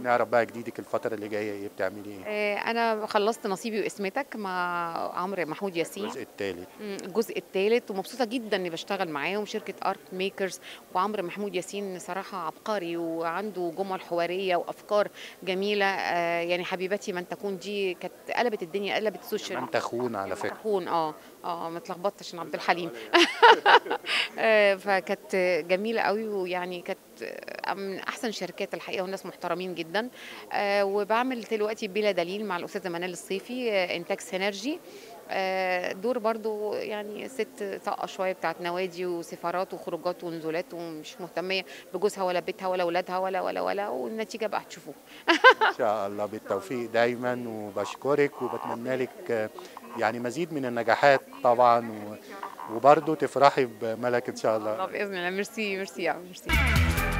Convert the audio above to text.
نعرف بقى جديدك الفتره اللي جايه ايه بتعملي ايه آه، انا خلصت نصيبي واسمتك مع عمرو محمود ياسين الجزء الثالث مم، الجزء الثالث ومبسوطه جدا اني بشتغل معاهم شركه ارت ميكرز وعمرو محمود ياسين صراحه عبقري وعنده جمل حواريه وافكار جميله آه، يعني حبيبتي من تكون دي كانت قلبت الدنيا قلبت السوشيال من تخون على فكره تخون اه اه ما اتلخبطتش عشان عبد الحليم آه، فكانت جميله قوي ويعني كانت آه، من احسن شركات الحقيقه والناس محترمين جدا آه، وبعمل دلوقتي بلا دليل مع الاستاذه منال الصيفي آه، انتاج سينرجي آه، دور برضو يعني ست طاقه شويه بتاعت نوادي وسفارات وخروجات ونزولات ومش مهتميه بجوزها ولا بيتها ولا اولادها ولا ولا ولا والنتيجه بقى هتشوفوها ان شاء الله بالتوفيق دايما وبشكرك وبتمنى لك آه، يعني مزيد من النجاحات طبعا و- وبرضه تفرحي بملك ان شاء الله باذن الله ميرسي ميرسي يا عم، ميرسي